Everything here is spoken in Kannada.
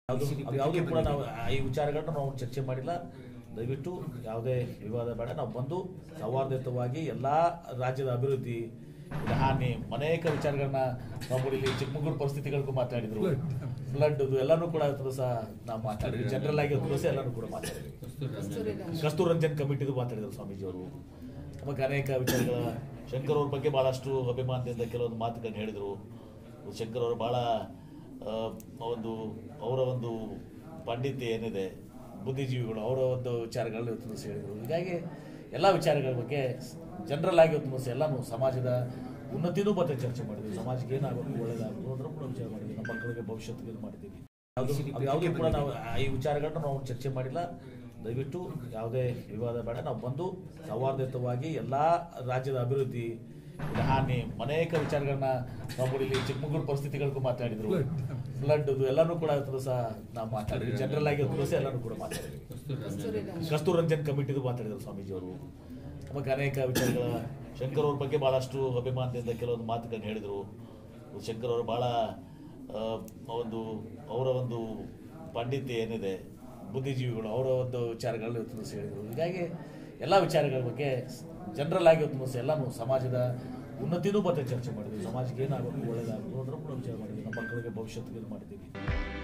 ಯಾವುದು ಅದು ಯಾವುದೂ ಕೂಡ ನಾವು ಆ ಈ ವಿಚಾರಗಳನ್ನ ನಾವು ಚರ್ಚೆ ಮಾಡಿಲ್ಲ ದಯವಿಟ್ಟು ಯಾವುದೇ ವಿವಾದ ಬೇಡ ನಾವು ಬಂದು ಸೌಹಾರ್ದಯುತವಾಗಿ ಎಲ್ಲ ರಾಜ್ಯದ ಅಭಿವೃದ್ಧಿ ಇದು ಹಾನಿ ಅನೇಕ ವಿಚಾರಗಳನ್ನ ನಾವು ಇಲ್ಲಿ ಚಿಕ್ಕಮಗಳೂರು ಪರಿಸ್ಥಿತಿಗಳಿಗೂ ಮಾತಾಡಿದ್ರು ಫ್ಲಡ್ ಎಲ್ಲಾನು ಕೂಡ ಇವತ್ತು ಸಹ ನಾವು ಮಾತಾಡಿದ್ವಿ ಜನರಲ್ ಆಗಿ ಇವತ್ತು ದಿವಸ ಎಲ್ಲಾನು ಕೂಡ ಮಾತಾಡಿದ್ವಿ ಕಸ್ತೂರ್ ರಂಜನ್ ಕಮಿಟಿದು ಮಾತಾಡಿದ್ರು ಸ್ವಾಮೀಜಿಯವರು ನಮಗೆ ಅನೇಕ ವಿಚಾರಗಳ ಶಂಕರ್ ಅವ್ರ ಬಗ್ಗೆ ಬಹಳಷ್ಟು ಅಭಿಮಾನದಿಂದ ಕೆಲವೊಂದು ಮಾತುಗಳನ್ನು ಹೇಳಿದರು ಶಂಕರ್ ಅವರು ಬಹಳ ಆ, ಒಂದು ಅವರ ಒಂದು ಪಾಂಡಿತ್ಯ ಏನಿದೆ ಬುದ್ಧಿಜೀವಿಗಳು ಅವರ ಒಂದು ವಿಚಾರಗಳಲ್ಲಿ ಇವತ್ತು ದಿವಸ ಹೇಳಿದರು ಹೀಗಾಗಿ ಎಲ್ಲ ವಿಚಾರಗಳ ಬಗ್ಗೆ ಜನರಲ್ ಆಗಿ ಇವತ್ತು ದಿವಸ ಎಲ್ಲಾನು ಸಮಾಜದ ಉನ್ನತಿನೂ ಮತ್ತೆ ಚರ್ಚೆ ಮಾಡಿದ್ವಿ ಸಮಾಜಕ್ಕೆ ಏನಾಗಬೇಕು ಒಳ್ಳೇದಾಗಬೇಕು ಅದರ ಕೂಡ ವಿಚಾರ ಮಾಡಿದ್ವಿ ನಮ್ಮ ಮಕ್ಕಳಿಗೆ ಭವಿಷ್ಯತ್ತಿಗೆ ಇದು ಮಾಡಿದ್ದೀವಿ ಯಾವುದು ಅದು ಯಾವುದೂ ಕೂಡ ನಾವು ಆ ಈ ವಿಚಾರಗಳನ್ನ ನಾವು ಚರ್ಚೆ ಮಾಡಿಲ್ಲ ದಯವಿಟ್ಟು ಯಾವುದೇ ವಿವಾದ ಬೇಡ ನಾವು ಬಂದು ಸೌಹಾರ್ದಯುತವಾಗಿ ಎಲ್ಲ ರಾಜ್ಯದ ಅಭಿವೃದ್ಧಿ ಇದು ಹಾನಿ ಅನೇಕ ವಿಚಾರಗಳನ್ನ ನಾವು ಇಲ್ಲಿ ಚಿಕ್ಕಮಗಳೂರು ಪರಿಸ್ಥಿತಿಗಳಿಗೂ ಮಾತಾಡಿದ್ರು ಫ್ಲಡ್ ಎಲ್ಲಾನು ಕೂಡ ಇವತ್ತು ಸಹ ನಾವು ಮಾತಾಡಿದ್ವಿ ಜನರಲ್ ಆಗಿ ಇವತ್ತು ದಿವಸ ಎಲ್ಲಾನು ಕೂಡ ಮಾತಾಡಿದ್ವಿ ಕಸ್ತೂರ್ ರಂಜನ್ ಕಮಿಟಿದು ಮಾತಾಡಿದ್ರು ಸ್ವಾಮೀಜಿಯವರು ನಮಗೆ ಅನೇಕ ವಿಚಾರಗಳ ಶಂಕರ್ ಅವ್ರ ಬಗ್ಗೆ ಬಹಳಷ್ಟು ಅಭಿಮಾನದಿಂದ ಕೆಲವೊಂದು ಮಾತುಗಳನ್ನು ಹೇಳಿದರು ಶಂಕರ್ ಅವರು ಬಹಳ ಆ, ಒಂದು ಅವರ ಒಂದು ಪಾಂಡಿತ್ಯ ಏನಿದೆ ಬುದ್ಧಿಜೀವಿಗಳು ಅವರ ಒಂದು ವಿಚಾರಗಳಲ್ಲಿ ಇವತ್ತು ದಿವಸ ಹೇಳಿದರು ಹೀಗಾಗಿ ಎಲ್ಲ ವಿಚಾರಗಳ ಬಗ್ಗೆ ಜನರಲ್ ಆಗಿ ಇವತ್ತು ದಿವಸ ಎಲ್ಲಾನು ಸಮಾಜದ ಉನ್ನತಿನೂ ಮತ್ತೆ ಚರ್ಚೆ ಮಾಡಿದ್ವಿ ಸಮಾಜಕ್ಕೆ ಏನಾಗಬೇಕು ಒಳ್ಳೇದಾಗಬೇಕು ಅದರ ಕೂಡ ವಿಚಾರ ಮಾಡಿದ್ವಿ ನಮ್ಮ ಮಕ್ಕಳಿಗೆ ಭವಿಷ್ಯತ್ತಿಗೆ ಇದು ಮಾಡಿದ್ದೀವಿ